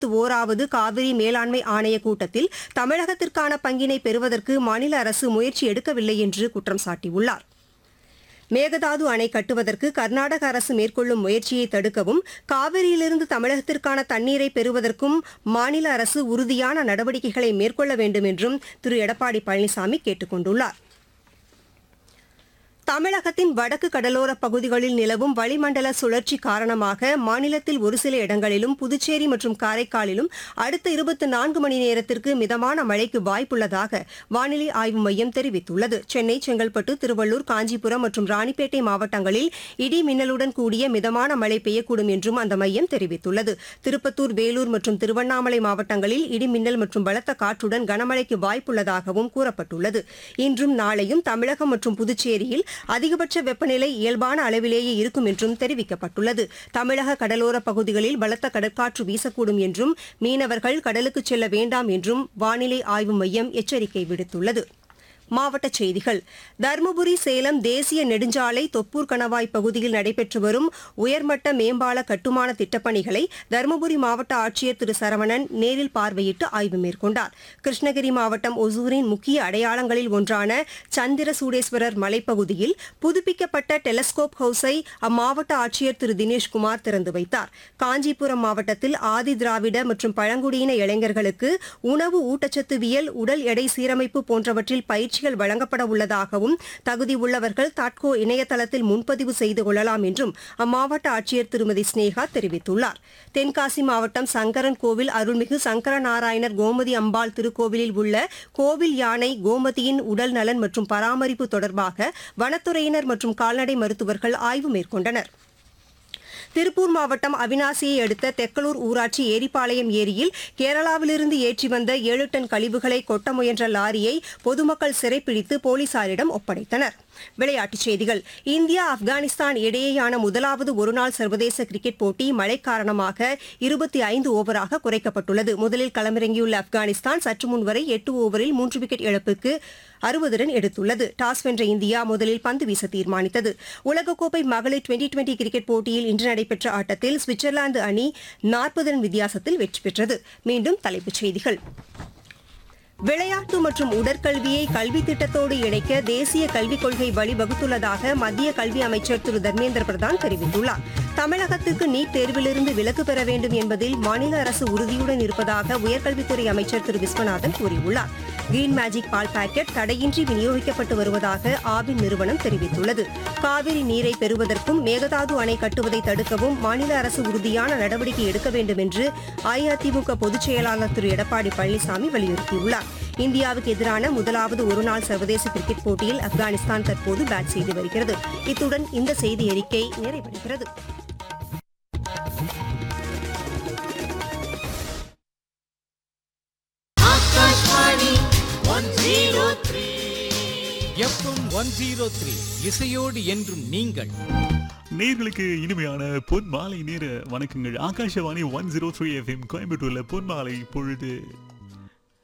ஓராவது காவிரி மேலாண்மை ஆணைய கூட்டத்தில் தமிழகத்திற்கான பங்கினை பெறுவதற்கு மாநில அரசு முயற்சி எடுக்கவில்லை என்று குற்றம் சாட்டியுள்ளார் மேகதாது அணை கட்டுவதற்கு கர்நாடக அரசு மேற்கொள்ளும் முயற்சியை தடுக்கவும் காவிரியிலிருந்து தமிழகத்திற்கான தண்ணீரை பெறுவதற்கும் மாநில அரசு உறுதியான நடவடிக்கைகளை மேற்கொள்ள வேண்டும் என்றும் திரு எடப்பாடி பழனிசாமி கேட்டுக் கொண்டுள்ளார் தமிழகத்தின் வடக்கு கடலோர பகுதிகளில் நிலவும் வளிமண்டல சுழற்சி காரணமாக மாநிலத்தில் ஒரு சில இடங்களிலும் புதுச்சேரி மற்றும் காரைக்காலிலும் அடுத்த இருபத்தி நான்கு மணி நேரத்திற்கு மிதமான மழைக்கு வாய்ப்புள்ளதாக வானிலை ஆய்வு மையம் தெரிவித்துள்ளது சென்னை செங்கல்பட்டு திருவள்ளூர் காஞ்சிபுரம் மற்றும் ராணிப்பேட்டை மாவட்டங்களில் இடி மின்னலுடன் கூடிய மிதமான மழை பெய்யக்கூடும் என்றும் அந்த மையம் தெரிவித்துள்ளது திருப்பத்தூர் வேலூர் மற்றும் திருவண்ணாமலை மாவட்டங்களில் இடி மின்னல் மற்றும் பலத்த காற்றுடன் கனமழைக்கு வாய்ப்புள்ளதாகவும் கூறப்பட்டுள்ளது இன்றும் நாளையும் தமிழகம் மற்றும் புதுச்சேரியில் அதிகபட்ச வெப்பநிலை இயல்பான அளவிலேயே இருக்கும் என்றும் தெரிவிக்கப்பட்டுள்ளது தமிழக கடலோர பகுதிகளில் பலத்த கடற்காற்று வீசக்கூடும் என்றும் மீனவர்கள் கடலுக்கு செல்ல வேண்டாம் என்றும் வானிலை ஆய்வு மையம் எச்சரிக்கை விடுத்துள்ளது மாவட்டச் செய்திகள் தருமபுரி சேலம் தேசிய நெடுஞ்சாலை தொப்பூர் கணவாய் பகுதியில் நடைபெற்று வரும் உயர்மட்ட மேம்பால கட்டுமான திட்டப்பணிகளை தருமபுரி மாவட்ட ஆட்சியர் திரு சரவணன் நேரில் பார்வையிட்டு ஆய்வு மேற்கொண்டார் கிருஷ்ணகிரி மாவட்டம் ஒசூரின் முக்கிய அடையாளங்களில் ஒன்றான சந்திர சூடேஸ்வரர் மலைப்பகுதியில் புதுப்பிக்கப்பட்ட டெலஸ்கோப் ஹவுஸை அம்மாவட்ட ஆட்சியர் திரு தினேஷ்குமார் திறந்து வைத்தார் காஞ்சிபுரம் மாவட்டத்தில் ஆதி திராவிட மற்றும் பழங்குடியின இளைஞர்களுக்கு உணவு ஊட்டச்சத்துவியல் உடல் எடை சீரமைப்பு போன்றவற்றில் பயிற்சிகள் வழங்கப்பட உள்ளதாகவும் தகுதி உள்ளவர்கள் தாட்கோ இணையதளத்தில் முன்பதிவு செய்து கொள்ளலாம் என்றும் அம்மாவட்ட ஆட்சியர் திருமதி ஸ்னேகா தெரிவித்துள்ளார் தென்காசி மாவட்டம் சங்கரன் கோவில் அருள்மிகு சங்கர நாராயணர் கோமதி அம்பாள் திருக்கோவிலில் உள்ள கோவில் யானை கோமதியின் உடல் நலன் மற்றும் பராமரிப்பு தொடர்பாக வனத்துறையினர் மற்றும் கால்நடை மருத்துவர்கள் ஆய்வு மேற்கொண்டனர் திருப்பூர் மாவட்டம் அவினாசியை அடுத்த தெக்கலூர் ஊராட்சி ஏரிப்பாளையம் ஏரியில் கேரளாவிலிருந்து ஏற்றி வந்த ஏழு டன் கழிவுகளை கொட்ட முயன்ற லாரியை பொதுமக்கள் சிறைப்பிடித்து போலீசாரிடம் ஒப்படைத்தனர் விளையாட்டுச் செய்திகள் இந்தியா ஆப்கானிஸ்தான் இடையேயான முதலாவது ஒருநாள் சர்வதேச கிரிக்கெட் போட்டி மழை காரணமாக இருபத்தி ஐந்து ஓவராக குறைக்கப்பட்டுள்ளது முதலில் களமிறங்கியுள்ள ஆப்கானிஸ்தான் சற்று முன் வரை எட்டு ஓவரில் மூன்று விக்கெட் இழப்புக்கு அறுபது ரன் எடுத்துள்ளது டாஸ் வென்ற இந்தியா முதலில் பந்து வீச தீர்மானித்தது உலகக்கோப்பை மகளிர் டுவெண்டி டுவெண்டி கிரிக்கெட் போட்டியில் இன்று நடைபெற்ற ஆட்டத்தில் சுவிட்சர்லாந்து அணி நாற்பது ரன் வித்தியாசத்தில் வெற்றி பெற்றது மீண்டும் தலைப்புச் செய்திகள் விளையாட்டு மற்றும் உடற்கல்வியை கல்வி திட்டத்தோடு இணைக்க தேசிய கல்விக் கொள்கை வழிவகுத்துள்ளதாக மத்திய கல்வி அமைச்சர் திரு தர்மேந்திர பிரதான் தெரிவித்துள்ளார் தமிழகத்திற்கு நீட் தேர்விலிருந்து விலக்கு பெற வேண்டும் என்பதில் மாநில அரசு உறுதியுடன் இருப்பதாக உயர்கல்வித்துறை அமைச்சர் திரு விஸ்வநாதன் கூறியுள்ளார் கிரீன் மேஜிக் பால் பாக்கெட் தடையின்றி விநியோகிக்கப்பட்டு வருவதாக ஆவின் நிறுவனம் தெரிவித்துள்ளது காவிரி நீரை பெறுவதற்கும் மேகதாது அணை கட்டுவதை தடுக்கவும் மாநில அரசு உறுதியான நடவடிக்கை எடுக்க வேண்டும் என்று அஇஅதிமுக பொதுச் செயலாளர் திரு எடப்பாடி பழனிசாமி வலியுறுத்தியுள்ளார் இந்தியாவுக்கு எதிரான முதலாவது ஒருநாள் சர்வதேச கிரிக்கெட் போட்டியில் ஆப்கானிஸ்தான் தற்போது பேட் செய்து வருகிறது இத்துடன் இந்த செய்தி அறிக்கை நிறைவடைகிறது எஃப்எம் ஒன் ஜீரோ த்ரீ இசையோடு என்றும் நீங்கள் நேர்களுக்கு இனிமையான பொன் மாலை நேர வணக்கங்கள் Akashvani one zero three FM கோயம்புத்தூர்ல பொன் மாலை பொழுது